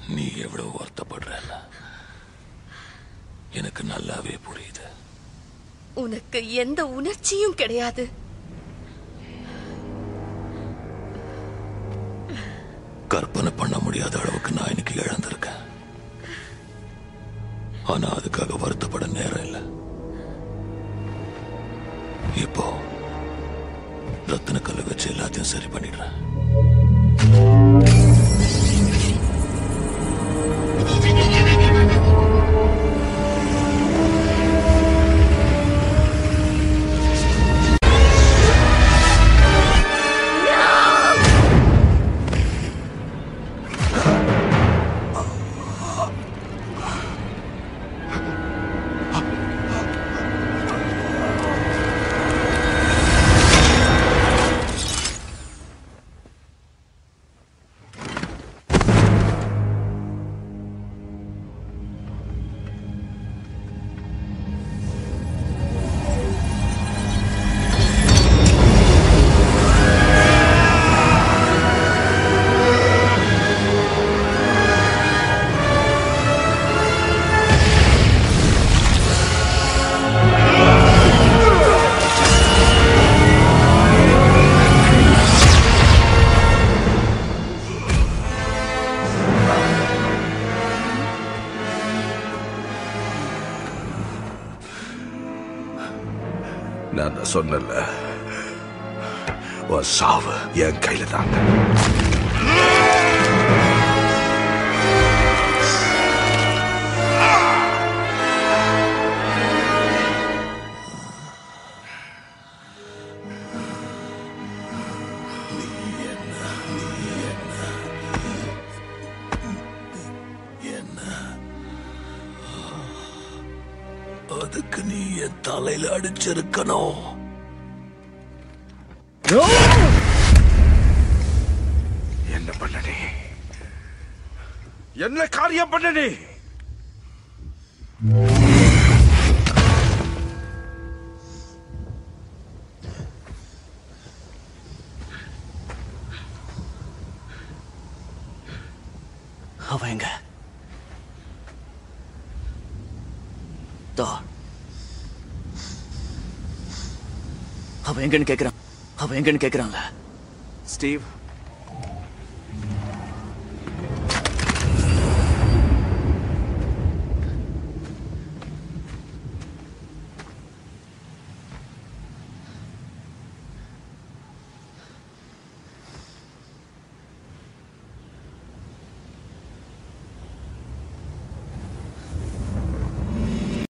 நீ எவ்வளவு வருத்தப்படுறல்ல எனக்கு நல்லாவே புரியுது உனக்கு எந்த உணர்ச்சியும் கிடையாது கற்பனை பண்ண முடியாத அளவுக்கு நான் இன்னைக்கு இழந்திருக்கேன் ஆனா அதுக்காக வருத்தப்பட நேரம் இல்லை இப்போ ரத்தின கல்லை வச்சு எல்லாத்தையும் சரி பண்ணிடுறேன் நான் தான் சொன்னல உன் சாவு என் கையில தான் என்ன அதுக்கு நீ என் தலையில அடிச்சிருக்கணும் என்ன பண்ண நீ என்ன காரியம் பண்ண நீ அவன் எங்க தோ அவன் எங்கன்னு கேக்குறான் அவன் எங்கன்னு கேக்குறான்ல ஸ்டீவ்